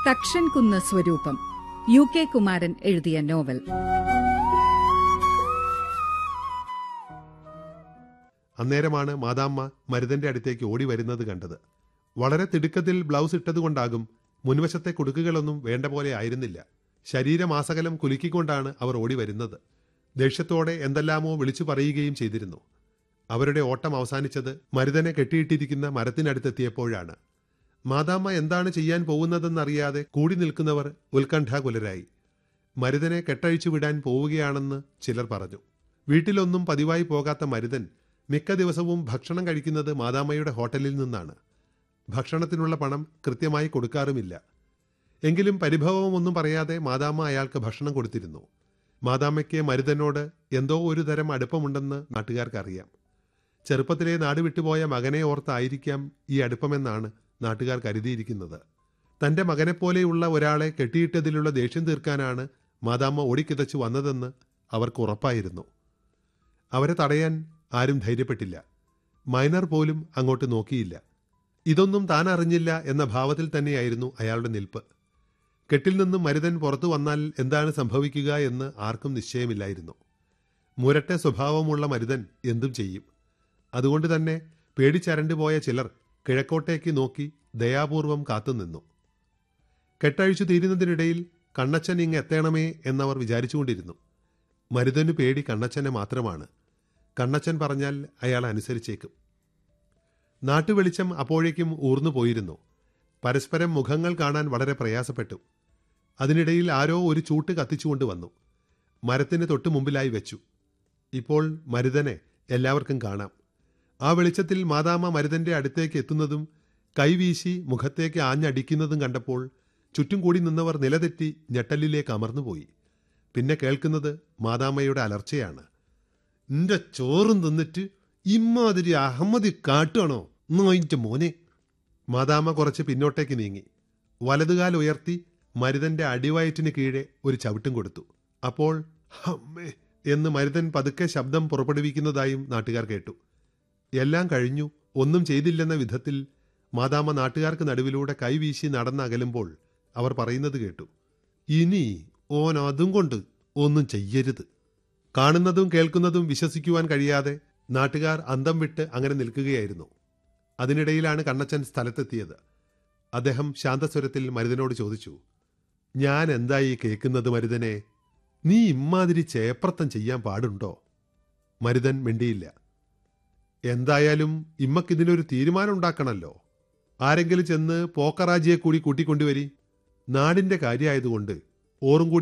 തക്ഷൻ കുന്ന് സ്വരൂപം U K Kumaran എഴുതിയ നോവൽ അന്നേരമാണ് മാതാമ്മ മരുതന്റെ അടുത്തേക്ക് ഓടി വരുന്നത് കണ്ടത് വളരെ തിടുക്കത്തിൽ ബ്ലൗസ് ഇട്ടതുകൊണ്ടാകും മുൻവശത്തെ കുടുക്കുകളൊന്നും വേണ്ട പോലെ ആയിരുന്നില്ല ശരീരമാസകലം കുലുക്കിക്കൊണ്ടാണ് അവർ ഓടി വരുന്നത് ദേഷ്യത്തോടെ എന്തെല്ലാമോ വിളിച്ചു പറയുകയും ചെയ്തിരുന്നു അവരുടെ ഓട്ടം അവസാനിച്ചത് മരുതനെ കെട്ടിയിട്ടിരിക്കുന്ന മരത്തിനടുത്തെത്തിയപ്പോഴാണ് മാതാമ്മ എന്താണ് ചെയ്യാൻ പോകുന്നതെന്നറിയാതെ കൂടി നിൽക്കുന്നവർ ഉത്കണ്ഠാകുലരായി മരുതനെ കെട്ടഴിച്ചു വിടാൻ പോവുകയാണെന്ന് ചിലർ പറഞ്ഞു വീട്ടിലൊന്നും പതിവായി പോകാത്ത മരുതൻ മിക്ക ദിവസവും ഭക്ഷണം കഴിക്കുന്നത് മാതാമ്മയുടെ ഹോട്ടലിൽ നിന്നാണ് ഭക്ഷണത്തിനുള്ള പണം കൃത്യമായി കൊടുക്കാറുമില്ല എങ്കിലും പരിഭവമൊന്നും പറയാതെ മാതാമ്മ അയാൾക്ക് ഭക്ഷണം കൊടുത്തിരുന്നു മാതാമ്മയ്ക്ക് മരുതനോട് എന്തോ ഒരു തരം അടുപ്പമുണ്ടെന്ന് നാട്ടുകാർക്കറിയാം ചെറുപ്പത്തിലെ നാട് വിട്ടുപോയ മകനെ ഓർത്തായിരിക്കാം ഈ അടുപ്പമെന്നാണ് നാട്ടുകാർ കരുതിയിരിക്കുന്നത് തന്റെ മകനെപ്പോലെയുള്ള ഒരാളെ കെട്ടിയിട്ടതിലുള്ള ദേഷ്യം തീർക്കാനാണ് മാതാമ്മ ഓടിക്കിതച്ചു വന്നതെന്ന് അവർക്ക് ഉറപ്പായിരുന്നു അവരെ തടയാൻ ആരും ധൈര്യപ്പെട്ടില്ല മൈനർ പോലും അങ്ങോട്ട് നോക്കിയില്ല ഇതൊന്നും താൻ അറിഞ്ഞില്ല എന്ന ഭാവത്തിൽ തന്നെയായിരുന്നു അയാളുടെ നിൽപ്പ് കെട്ടിൽ നിന്നും മരുതൻ പുറത്തു വന്നാൽ എന്താണ് സംഭവിക്കുക എന്ന് ആർക്കും നിശ്ചയമില്ലായിരുന്നു മുരട്ടെ സ്വഭാവമുള്ള മരുതൻ എന്തും ചെയ്യും അതുകൊണ്ട് തന്നെ പേടിച്ചരണ്ടു പോയ ചിലർ കിഴക്കോട്ടേക്ക് നോക്കി ദയാപൂർവം കാത്തുനിന്നു കെട്ടഴിച്ചു തീരുന്നതിനിടയിൽ കണ്ണച്ചൻ ഇങ്ങ് എത്തണമേ എന്നവർ വിചാരിച്ചുകൊണ്ടിരുന്നു മരുതന് പേടി കണ്ണച്ചനെ മാത്രമാണ് കണ്ണച്ചൻ പറഞ്ഞാൽ അയാൾ അനുസരിച്ചേക്കും നാട്ടുവെളിച്ചം അപ്പോഴേക്കും ഊർന്നു പോയിരുന്നു പരസ്പരം മുഖങ്ങൾ കാണാൻ വളരെ പ്രയാസപ്പെട്ടു അതിനിടയിൽ ആരോ ഒരു ചൂട്ട് കത്തിച്ചുകൊണ്ട് വന്നു മരത്തിന് തൊട്ടു മുമ്പിലായി വെച്ചു ഇപ്പോൾ മരുതനെ എല്ലാവർക്കും കാണാം ആ വെളിച്ചത്തിൽ മാതാമ്മ മരുതന്റെ അടുത്തേക്ക് എത്തുന്നതും കൈവീശി മുഖത്തേക്ക് ആഞ്ഞടിക്കുന്നതും കണ്ടപ്പോൾ ചുറ്റും കൂടി നിന്നവർ നിലതെറ്റി ഞെട്ടലിലേക്ക് അമർന്നുപോയി പിന്നെ കേൾക്കുന്നത് മാതാമ്മയുടെ അലർച്ചയാണ് നിന്റെ ചോറും തിന്നിട്ട് ഇമ്മാതിരി അഹമ്മദി കാട്ടുകയാണോ നോയിന്റെ മോനെ മാതാമ്മ കുറച്ച് പിന്നോട്ടേക്ക് നീങ്ങി വലതുകാൽ ഉയർത്തി മരുതന്റെ അടിവയറ്റിന് കീഴെ ഒരു ചവിട്ടും കൊടുത്തു അപ്പോൾ അമ്മേ എന്ന് മരുതൻ പതുക്കെ ശബ്ദം പുറപ്പെടുവിക്കുന്നതായും നാട്ടുകാർ കേട്ടു എല്ലാം കഴിഞ്ഞു ഒന്നും ചെയ്തില്ലെന്ന വിധത്തിൽ മാതാമ്മ നാട്ടുകാർക്ക് നടുവിലൂടെ കൈവീശി നടന്നകലുമ്പോൾ അവർ പറയുന്നത് കേട്ടു ഇനി ഓൻ അതും കൊണ്ട് ഒന്നും ചെയ്യരുത് കാണുന്നതും കേൾക്കുന്നതും വിശ്വസിക്കുവാൻ കഴിയാതെ നാട്ടുകാർ അന്തം വിട്ട് അങ്ങനെ നിൽക്കുകയായിരുന്നു അതിനിടയിലാണ് കണ്ണച്ചൻ സ്ഥലത്തെത്തിയത് അദ്ദേഹം ശാന്തസ്വരത്തിൽ മരുതനോട് ചോദിച്ചു ഞാൻ എന്തായി കേൾക്കുന്നത് മരുതനെ നീ ഇമ്മാതിരി ചേപ്രത്തം ചെയ്യാൻ പാടുണ്ടോ മരുതൻ മിണ്ടിയില്ല എന്തായാലും ഇമ്മക്കിതിനൊരു തീരുമാനം ഉണ്ടാക്കണമല്ലോ ആരെങ്കിലും ചെന്ന് പോക്കറാജിയെ കൂടി കൂട്ടിക്കൊണ്ടുവരി നാടിന്റെ കാര്യമായതുകൊണ്ട് ഓറും കൂടി